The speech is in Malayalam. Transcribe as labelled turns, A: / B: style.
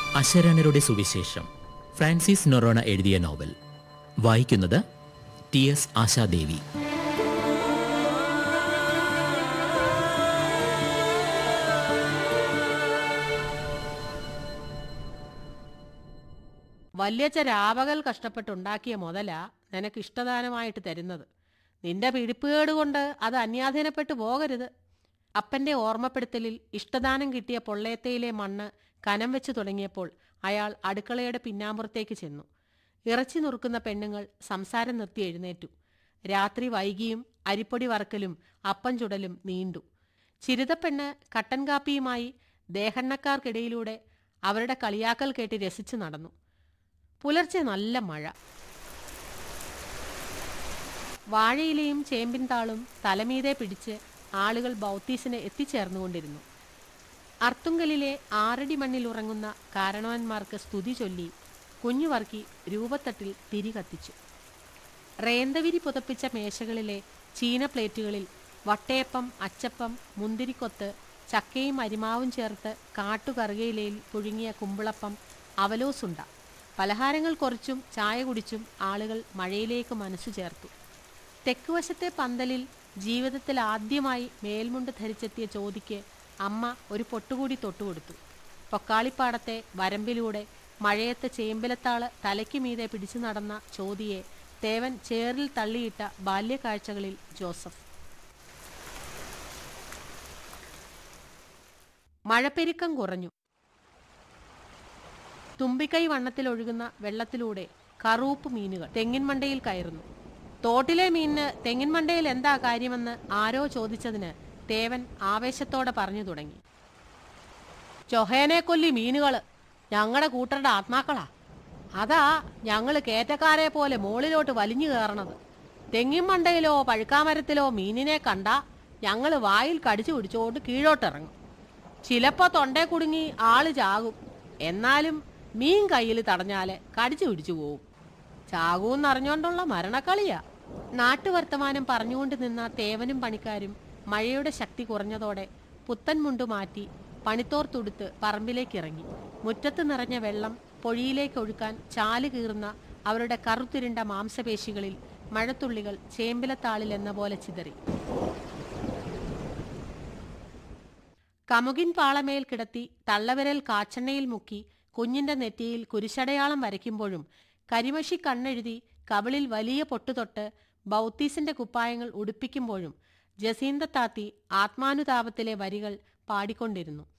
A: അശരണരുടെ സുവിശേഷം ഫ്രാൻസിസ് നൊറോണ എഴുതിയ നോവൽ വായിക്കുന്നത് ടി എസ് ആശാദേവി
B: വല്യച്ഛ രാപകൽ കഷ്ടപ്പെട്ടുണ്ടാക്കിയ മുതല നിനക്ക് ഇഷ്ടദാനമായിട്ട് തരുന്നത് നിന്റെ പിടിപ്പുകേട് കൊണ്ട് അത് അന്യാധീനപ്പെട്ടു പോകരുത് അപ്പന്റെ ഓർമ്മപ്പെടുത്തലിൽ ഇഷ്ടദാനം കിട്ടിയ പൊള്ളയത്തയിലെ മണ്ണ് കനം വെച്ച് തുടങ്ങിയപ്പോൾ അയാൾ അടുക്കളയുടെ പിന്നാമ്പുറത്തേക്ക് ചെന്നു ഇറച്ചി നുറുക്കുന്ന പെണ്ണുങ്ങൾ സംസാരം നിർത്തി എഴുന്നേറ്റു രാത്രി വൈകിയും അരിപ്പൊടി വറക്കലും അപ്പം ചുടലും നീണ്ടു ചിരിതപ്പെണ്ണ് കട്ടൻ കാപ്പിയുമായി ദേഹണ്ണക്കാർക്കിടയിലൂടെ അവരുടെ കളിയാക്കൽ കേട്ട് രസിച്ചു നടന്നു പുലർച്ചെ നല്ല മഴ വാഴയിലെയും ചേമ്പിൻ താളും തലമീതെ പിടിച്ച് ആളുകൾ ബൗത്തീസിന് എത്തിച്ചേർന്നുകൊണ്ടിരുന്നു അർത്തുങ്കലിലെ ആറടി മണ്ണിൽ ഉറങ്ങുന്ന കാരണവന്മാർക്ക് സ്തുതി ചൊല്ലി കുഞ്ഞുവർക്കി രൂപത്തട്ടിൽ തിരി കത്തിച്ചു റേന്തവിരി പുതപ്പിച്ച മേശകളിലെ ചീന പ്ലേറ്റുകളിൽ വട്ടയപ്പം അച്ചപ്പം മുന്തിരിക്കൊത്ത് ചക്കയും അരിമാവും ചേർത്ത് കാട്ടുകറുകയിലയിൽ പുഴുങ്ങിയ കുമ്പിളപ്പം അവലോസുണ്ട പലഹാരങ്ങൾ കുറച്ചും ചായ കുടിച്ചും ആളുകൾ മഴയിലേക്ക് മനസ്സു ചേർത്തു തെക്കുവശത്തെ പന്തലിൽ ജീവിതത്തിൽ ആദ്യമായി മേൽമുണ്ട് ധരിച്ചെത്തിയ ചോദിക്ക് അമ്മ ഒരു പൊട്ടുകൂടി തൊട്ടുകൊടുത്തു പൊക്കാളിപ്പാടത്തെ വരമ്പിലൂടെ മഴയത്ത് ചേമ്പിലത്താള് തലയ്ക്ക് മീതെ പിടിച്ചു നടന്ന ചോദിയെ തേവൻ ചേറിൽ തള്ളിയിട്ട ബാല്യക്കാഴ്ചകളിൽ ജോസഫ് മഴപ്പെരുക്കം കുറഞ്ഞു തുമ്പിക്കൈ വണ്ണത്തിൽ ഒഴുകുന്ന വെള്ളത്തിലൂടെ കറൂപ്പ് മീനുകൾ തെങ്ങിൻ മണ്ടയിൽ കയറുന്നു തോട്ടിലെ മീനിന് തെങ്ങിൻ മണ്ടയിൽ എന്താ കാര്യമെന്ന് ആരോ ചോദിച്ചതിന് തേവൻ ആവേശത്തോടെ പറഞ്ഞു തുടങ്ങി ചൊഹേനെ കൊല്ലി മീനുകള് ഞങ്ങളുടെ കൂട്ടരുടെ ആത്മാക്കളാ അതാ ഞങ്ങള് കേറ്റക്കാരെ പോലെ മുകളിലോട്ട് വലിഞ്ഞു കയറണത് തെങ്ങിൻ മണ്ടയിലോ പഴുക്കാമരത്തിലോ മീനിനെ കണ്ട ഞങ്ങള് വായിൽ കടിച്ചു പിടിച്ചോണ്ട് കീഴോട്ടിറങ്ങും ചിലപ്പോ തൊണ്ടേ കുടുങ്ങി ആള് ചാകും എന്നാലും മീൻ കയ്യിൽ തടഞ്ഞാല് കടിച്ചു പിടിച്ചു പോവും ചാകൂന്നറിഞ്ഞോണ്ടുള്ള മരണക്കളിയാ നാട്ടുവർത്തമാനം പറഞ്ഞുകൊണ്ട് നിന്ന തേവനും പണിക്കാരും മഴയുടെ ശക്തി കുറഞ്ഞതോടെ പുത്തൻ മുണ്ടു മാറ്റി പണിത്തോർത്തുടുത്ത് പറമ്പിലേക്ക് ഇറങ്ങി മുറ്റത്ത് നിറഞ്ഞ വെള്ളം പൊഴിയിലേക്ക് ഒഴുക്കാൻ ചാല് കീറുന്ന അവരുടെ കറുത്തിരുണ്ട മാംസപേശികളിൽ മഴത്തുള്ളികൾ ചേമ്പിലത്താളിൽ എന്ന പോലെ ചിതറി കമുകിൻ പാളമേൽ കിടത്തി തള്ളവിരൽ കാച്ചെണ്ണയിൽ മുക്കി കുഞ്ഞിന്റെ നെറ്റിയിൽ കുരിശടയാളം വരയ്ക്കുമ്പോഴും കരിമഷി കണ്ണെഴുതി കവിളിൽ വലിയ പൊട്ടുതൊട്ട് ബൗത്തീസിന്റെ കുപ്പായങ്ങൾ ഉടുപ്പിക്കുമ്പോഴും ജസീന്ത താത്തി ആത്മാനുതാപത്തിലെ വരികൾ പാടിക്കൊണ്ടിരുന്നു